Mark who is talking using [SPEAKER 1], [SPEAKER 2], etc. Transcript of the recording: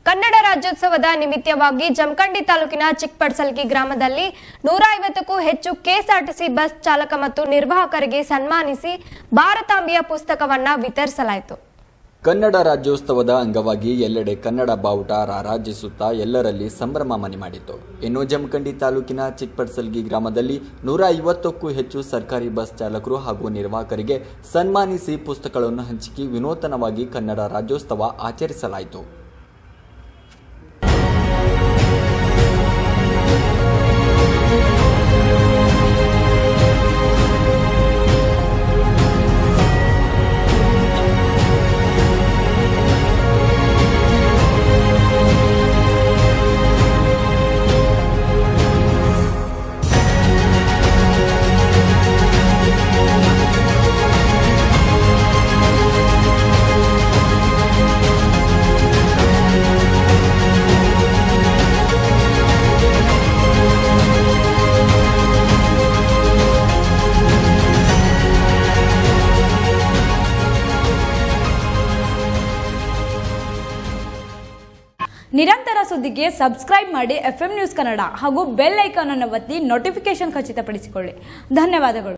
[SPEAKER 1] ಕನ್ನಡ ರಾಜ್ಯೋತ್ಸವದ ನಿಮಿತ್ತವಾಗಿ ಜಮಖಂಡಿ ತಾಲೂಕಿನ ಚಿಕ್ಕಪಡ್ಸಲ್ಗಿ ಗ್ರಾಮದಲ್ಲಿ ನೂರ ಐವತ್ತಕ್ಕೂ ಹೆಚ್ಚು ಕೆಎಸ್ಆರ್ಟಿಸಿ ಬಸ್ ಚಾಲಕ ಮತ್ತು ನಿರ್ವಾಹಕರಿಗೆ ಸನ್ಮಾನಿಸಿ ಭಾರತಾಂಬೆಯ ಪುಸ್ತಕವನ್ನ ವಿತರಿಸಲಾಯಿತು
[SPEAKER 2] ಕನ್ನಡ ರಾಜ್ಯೋತ್ಸವದ ಅಂಗವಾಗಿ ಎಲ್ಲೆಡೆ ಕನ್ನಡ ಬಾವುಟ ರಾರಾಜಿಸುತ್ತಾ ಎಲ್ಲರಲ್ಲಿ ಸಂಭ್ರಮ ಮನೆ ಮಾಡಿತು ಇನ್ನು ಜಮಖಂಡಿ ತಾಲೂಕಿನ ಚಿಕ್ಕಪಡ್ಸಲ್ಗಿ ಗ್ರಾಮದಲ್ಲಿ ನೂರ ಐವತ್ತಕ್ಕೂ ಹೆಚ್ಚು ಸರ್ಕಾರಿ ಬಸ್ ಚಾಲಕರು ಹಾಗೂ ನಿರ್ವಾಹಕರಿಗೆ ಸನ್ಮಾನಿಸಿ ಪುಸ್ತಕಗಳನ್ನು ಹಂಚಿಕೆ ವಿನೂತನವಾಗಿ ಕನ್ನಡ ರಾಜ್ಯೋತ್ಸವ ಆಚರಿಸಲಾಯಿತು
[SPEAKER 3] ನಿರಂತರ ಸುದ್ದಿಗೆ ಸಬ್ಸ್ಕ್ರೈಬ್ ಮಾಡಿ ಎಫ್ ನ್ಯೂಸ್ ಕನ್ನಡ ಹಾಗೂ ಬೆಲ್ ಐಕಾನ್ ಅನ್ನು ಒತ್ತಿ ನೋಟಿಫಿಕೇಶನ್ ಖಚಿತಪಡಿಸಿಕೊಳ್ಳಿ ಧನ್ಯವಾದಗಳು